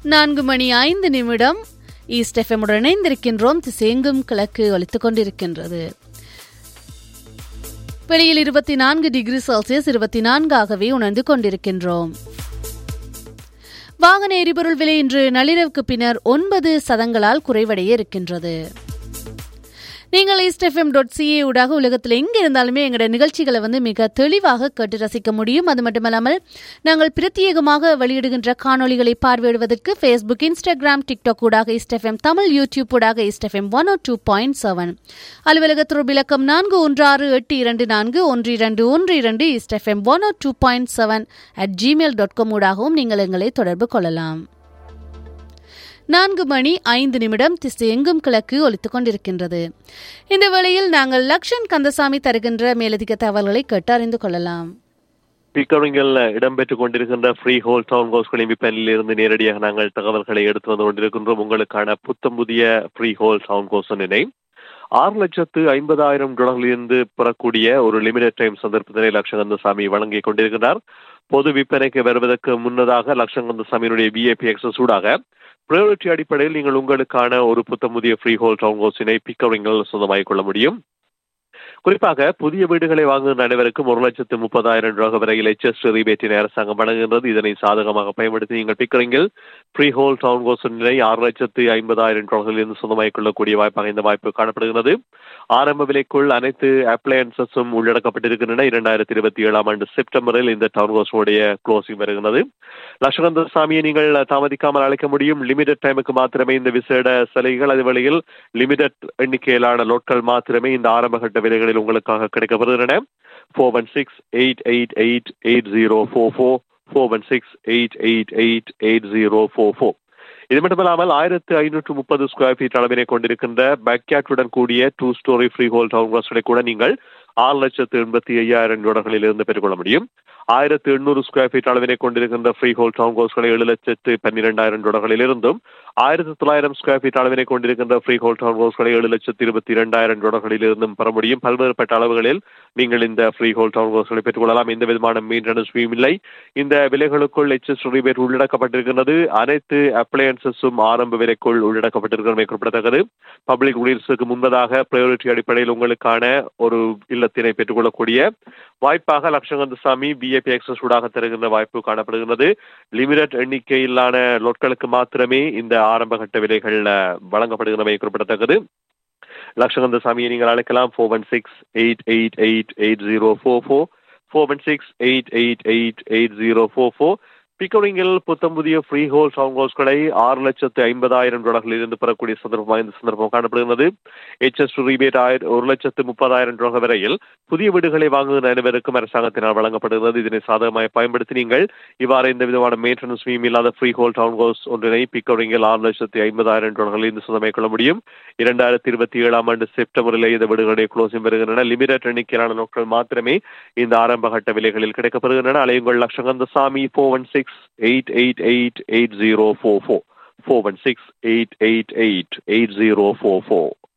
நான்கு மணி ஐந்து நிமிடம் ஈஸ்ட் எஃப்எம்முடன் இணைந்திருக்கின்றோம் திசையெங்கும் கிழக்கு ஒலித்துக் கொண்டிருக்கின்றது வெளியில் இருபத்தி நான்கு டிகிரி செல்சியஸ் இருபத்தி நான்காகவே உணர்ந்து கொண்டிருக்கின்றோம் வாகன எரிபொருள் விலை இன்று நள்ளிரவுக்கு பின்னர் ஒன்பது சதங்களால் குறைவடைய இருக்கின்றது நீங்கள் ஈஸ்ட் எஃப்எம் டாட் சிஏ ஊடாக உலகத்தில் எங்கே இருந்தாலுமே எங்களோட நிகழ்ச்சிகளை வந்து மிக தெளிவாக கேட்டு ரசிக்க முடியும் அது மட்டுமல்லாமல் நாங்கள் பிரத்யேகமாக வெளியிடுகின்ற காணொளிகளை பார்வையிடுவதற்கு ஃபேஸ்புக் இன்ஸ்டாகிராம் டிக்டாக் ஊடாக ஈஸ்ட் எஃப்எம் தமிழ் யூடியூப் ஊடாக east FM one O two point seven அலுவலக தொடர்பு இலக்கம் நான்கு ஒன்று ஆறு எட்டு இரண்டு நான்கு ஒன்று இரண்டு ஒன்று இரண்டு east FM one O two point seven at Gmail dot com ஊடாகவும் நீங்கள் எங்களை தொடர்பு கொள்ளலாம் நான்கு மணி ஐந்து நிமிடம் திசை எங்கும் கிழக்கு ஒலித்துக் கொண்டிருக்கின்றது இந்த வேளையில் நாங்கள் லக்ஷன் கந்தசாமி தருகின்ற மேலதிக தகவல்களை கேட்டு அறிந்து கொள்ளலாம் பிக்கரிங்கில் இடம்பெற்றுக் கொண்டிருக்கின்ற ஃப்ரீ ஹோல் டவுன் ஹவுஸ்களின் விற்பனையில் இருந்து நேரடியாக நாங்கள் தகவல்களை எடுத்து வந்து கொண்டிருக்கின்றோம் உங்களுக்கான புத்தம் புதிய ஃப்ரீ ஹோல் டவுன் ஹவுஸினை ஆறு லட்சத்து ஐம்பதாயிரம் டாலர்களிலிருந்து பெறக்கூடிய ஒரு லிமிடெட் டைம் சந்தர்ப்பத்தினை லட்சகந்தசாமி வழங்கிக் கொண்டிருக்கிறார் பொது விற்பனைக்கு வருவதற்கு முன்னதாக லட்சகந்தசாமியினுடைய விஏபி எக்ஸஸ் ஊடாக ப்ரையாரிட்டி அடிப்படையில் நீங்கள் உங்களுக்கான ஒரு புத்தம் புதிய ஃப்ரீ ஹோல் டவுன் ஹவுஸினை பிக்கரிங்கில் சொந்தமாகிக் கொள்ள முடியும் குறிப்பாக புதிய வீடுகளை வாங்குகின்ற அனைவருக்கும் ஒரு லட்சத்து முப்பதாயிரம் ரூபாய் வரையில் எச்எஸ் ரீபேட்டினை அரசாங்கம் வழங்குகின்றது இதனை சாதகமாக பயன்படுத்தி நீங்கள் பிக்கரிங்கில் ஃப்ரீ ஹோல் டவுன் ஹவுஸ் நிலை ஆறு லட்சத்து ஐம்பதாயிரம் ரூபாயிலிருந்து சொந்தமாகிக் கொள்ளக்கூடிய வாய்ப்பாக இந்த வாய்ப்பு காணப்படுகிறது ஆரம்ப விலைக்குள் அனைத்து அப்ளையன்சஸும் உள்ளடக்கப்பட்டிருக்கின்றன இரண்டாயிரத்தி இருபத்தி ஏழாம் ஆண்டு செப்டம்பரில் இந்த டவுன் ஹவுஸுடைய க்ளோசிங் வருகிறது லட்சகந்த சாமியை நீங்கள் தாமதிக்காமல் அழைக்க முடியும் லிமிடெட் டைமுக்கு மாத்திரமே இந்த விசேட சலுகைகள் அது வழியில் லிமிடெட் எண்ணிக்கையிலான லோட்கள் மாத்திரமே இந்த ஆரம்பகட்ட விலைகளில் உங்களுக்காக கிடைக்கப்படுகின்றன four one six eight eight eight eight zero four four four one six eight eight eight eight zero four four இது மட்டுமல்லாமல் ஆயிரத்து ஐநூற்று முப்பது ஸ்கொயர் ஃபீட் அளவினை கொண்டிருக்கின்ற பேக்யாட்டுடன் கூடிய two storey freehold town ஹவுஸ்களை கூட நீங்கள் ஆறு லட்சத்து எண்பத்தி ஐயாயிரம் டாலர்களில் இருந்து பெற்றுக்கொள்ள முடியும் ஆயிரத்து எண்ணூறு ஸ்கொயர் ஃபீட் அளவினை கொண்டிருக்கின்ற ஃப்ரீ ஹோல் டவுன் ஹவுஸ்களை ஏழு லட்சத்து பன்னிரெண்டாயிரம் டாலர்களில் இருந்தும் ஆயிரத்து தொள்ளாயிரம் ஸ்கொயர் ஃபீட் அளவினை கொண்டிருக்கின்ற ஃப்ரீ ஹோல் டவுன் ஹவுஸ்களை ஏழு லட்சத்து இருபத்தி இரண்டாயிரம் டாலர்களில் இருந்தும் பெற முடியும் பல்வேறுபட்ட அளவுகளில் நீங்கள் இந்த ஃப்ரீ ஹோல் டவுன் ஹவுஸ்களை பெற்றுக்கொள்ளலாம் எந்த விதமான மெயின்டெனன்ஸ் ஃபீம் இல்லை இந்த விலைகளுக்குள் எச்எஸ் ரிபேட் உள்ளடக்கப்பட்டிருக்கிறது அனைத்து அப்ளையன்சஸும் ஆரம்ப விலைக்குள் உள்ளடக்கப்பட்டிருக்கிறது குறிப்பிடத்தக்கது பப்ளிக் ரிலீஸுக்கு முன்பதாக ப்ரையாரிட்டி அடிப்படையில் உங்களுக்கான ஒரு இல்லத்தினை பெற்றுக்கொள்ளக்கூடிய வாய்ப்பாக லட்சகந்தசாமி பிஏபி எக்ஸஸ் ஊடாக தருகின்ற வாய்ப்பு காணப்படுகிறது லிமிடெட் எண்ணிக்கையிலான லோட்களுக்கு மாத்திரமே இந்த ஆரம்ப கட்ட விலைகள் வழங்கப்படுகிறவை குறிப்பிடத்தக்கது லட்சகந்த சாமியை நீங்கள் அழைக்கலாம் four one six eight eight eight eight zero four four four one six eight eight eight eight zero four four பிக்கரிங்கில் புத்தம் புதிய ஃப்ரீ ஹோல் டவுன் ஹவுஸ்களை ஆறு லட்சத்து ஐம்பதாயிரம் டாலர்களில் இருந்து பெறக்கூடிய சந்தர்ப்பமாக இந்த சந்தர்ப்பம் காணப்படுகிறது எச்எஸ் ரீபேட் ஆயிரம் ஒரு லட்சத்து முப்பதாயிரம் டாலர் வரையில் புதிய வீடுகளை வாங்குகிற அனைவருக்கும் அரசாங்கத்தினால் வழங்கப்படுகிறது இதனை சாதகமாக பயன்படுத்தி நீங்கள் இவ்வாறு எந்த விதமான மெயின்டெனன்ஸ் ஃபீம் இல்லாத ஃப்ரீ ஹோல் டவுன் ஹவுஸ் ஒன்றினை பிக்கரிங்கில் ஆறு லட்சத்து ஐம்பதாயிரம் டாலர்களில் இருந்து சொந்தமாக்கிக் கொள்ள முடியும் இரண்டாயிரத்தி இருபத்தி ஏழாம் ஆண்டு செப்டம்பரில் இந்த வீடுகளுடைய க்ளோசிங் வருகின்றன லிமிடெட் எண்ணிக்கையிலான நாட்கள் மாத்திரமே இந்த ஆரம்ப கட்ட விலைகளில் கிடைக்கப்படுகின்றன அலையுங்கள் Lakshakanthasamy four one six eight eight eight eight zero four four four one six eight eight eight eight zero four four